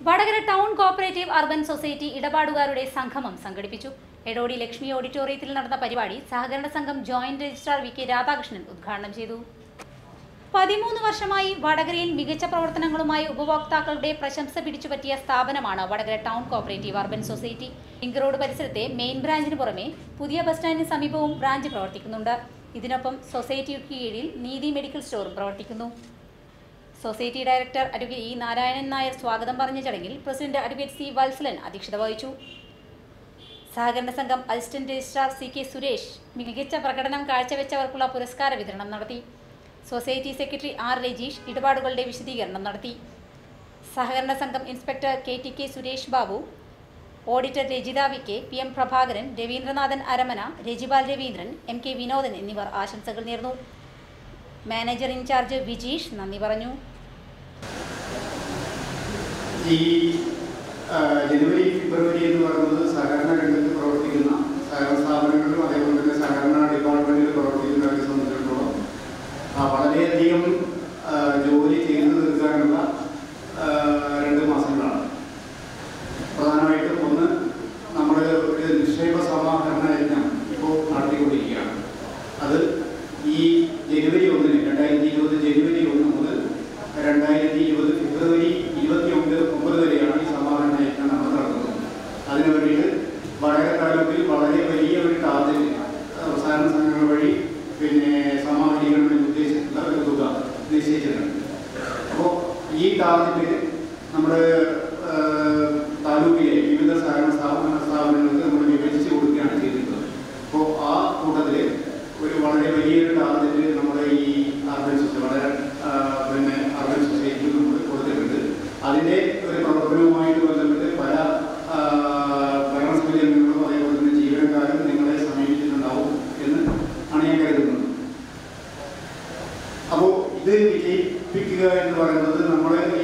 Vadakara town cooperative urban society ഇടപാടുകാരുടെ സംഗമം സംഘടിപ്പിച്ചു എടോടി ലക്ഷ്മി ഓഡിറ്റോറിയത്തിൽ നടന്ന പരിപാടി സഹകരണ സംഘം joint registrar V K Radhakrishnan ഉദ്ഘാടനം ചെയ്തു പതിമൂന്ന് വർഷമായി വടകരയിൽ മികച്ച പ്രവർത്തനങ്ങളുമായി ഉപഭോക്താക്കളുടെ പ്രശംസ പിടിച്ചുപറ്റിയ സ്ഥാപനമാണ് Vadakara town cooperative urban society link road പരിസരത്തെ മെയിൻ ബ്രാഞ്ചിന് പുറമെ പുതിയ ബസ് സ്റ്റാൻഡിന് സമീപവും ബ്രാഞ്ച് പ്രവർത്തിക്കുന്നുണ്ട് ഇതിനൊപ്പം സൊസൈറ്റിക്ക് കീഴിൽ നീതി മെഡിക്കൽ സ്റ്റോറും പ്രവർത്തിക്കുന്നു society director advocate E Narayanan Nair സ്വാഗതം പറഞ്ഞ ചടങ്ങിൽ പ്രസിഡന്റ് അഡ്വക്കേറ്റ് സി വത്സലൻ അധ്യക്ഷത വഹിച്ചു സഹകരണ സംഘം assistant registrar C K Suresh മികച്ച പ്രകടനം കാഴ്ചവെച്ചവർക്കുള്ള പുരസ്കാര വിതരണം നടത്തി സൊസൈറ്റി സെക്രട്ടറി ആർ രജീഷ് ഇടപാടുകളുടെ വിശദീകരണം നടത്തി സഹകരണ സംഘം inspector K T K Suresh Babu auditor Rajitha V K P M Prabhakaran Raveendranathan Aramana Rajipal Raveendran M K Vinodan എന്നിവർ ആശംസകൾ നേർന്നു മാനേജർ ഇൻചാർജ് വിജീഷ് നന്ദി പറഞ്ഞു ഈ ആ, ജനുവരി ഫെബ്രുവരി എന്ന് പറയുന്നത് സഹകരണ രംഗത്ത് പ്രവർത്തിക്കുന്ന സഹകരണ സ്ഥാപനങ്ങളിലും അതേപോലെ തന്നെ സഹകരണ ഡിപ്പാർട്ട്മെന്റിൽ പ്രവർത്തിക്കുന്നവരെ സംബന്ധിച്ചിടത്തോളം ആ, വളരെയധികം ആ, ജോലി ചെയ്തു തീർക്കാനുള്ള ആ, രണ്ട് മാസങ്ങളാണ് പ്രധാനമായിട്ടും ഒന്ന് നമ്മൾ ഒരു നിക്ഷേപ സമാഹരണ യജ്ഞം ഇപ്പോൾ നടത്തിക്കൊണ്ടിരിക്കുകയാണ് അത് ഈ ജനുവരി ഒന്നിന് രണ്ടായിരത്തി ഇരുപത് ജനുവരി ഒന്ന് മുതൽ രണ്ടായിരത്തി ഇരുപത് ഫെബ്രുവരി ഇരുപത്തി ഒമ്പത് ഒമ്പത് വരെയാണ് ഈ സമാഹരണ യജ്ഞം നമ്മൾ നടത്തുന്നത് അതിനു വേണ്ടിയിട്ട് വടകര താലൂക്കിൽ വളരെ വലിയ ഒരു ടാർഗറ്റ് അവസാന സംഘങ്ങൾ വഴി പിന്നെ സമാഹരിക്കണമെന്ന് ഉദ്ദേശിച്ചിട്ടുള്ള ഒരു തുക നിശ്ചയിച്ചിട്ടുണ്ട് അപ്പോൾ ഈ ടാർഗറ്റ് നമ്മുടെ ആ, താലൂക്കിലെ വിവിധ സഹകരണ സ്ഥാപന സ്ഥാപനങ്ങൾക്ക് നമ്മൾ വിഭജിച്ച് കൊടുക്കുകയാണ് ചെയ്തിട്ടുള്ളത് അപ്പോൾ ആ കൂട്ടത്തിൽ ഒരു വളരെ വലിയൊരു ടാർഗറ്റ് നമ്മുടെ ഈ അർബൻ സൊസൈറ്റി വളരെ ആ, പിന്നെ അർബൻ സൊസൈറ്റിയിൽ നമ്മൾ കൊടുത്തിട്ടുണ്ട് അതിൻ്റെ ഒരു പ്രവർത്തനവുമായിട്ട് ബന്ധപ്പെട്ട് പല ആ, ഭരണസമിതി അംഗങ്ങളും അതേപോലെ തന്നെ ജീവനക്കാരും നിങ്ങളെ സമീപിച്ചിട്ടുണ്ടാവും എന്ന് ആണ് ഞാൻ കരുതുന്നത് അപ്പോൾ ഇത് വിജയിപ്പിക്കുക എന്ന് പറയുന്നത് നമ്മൾ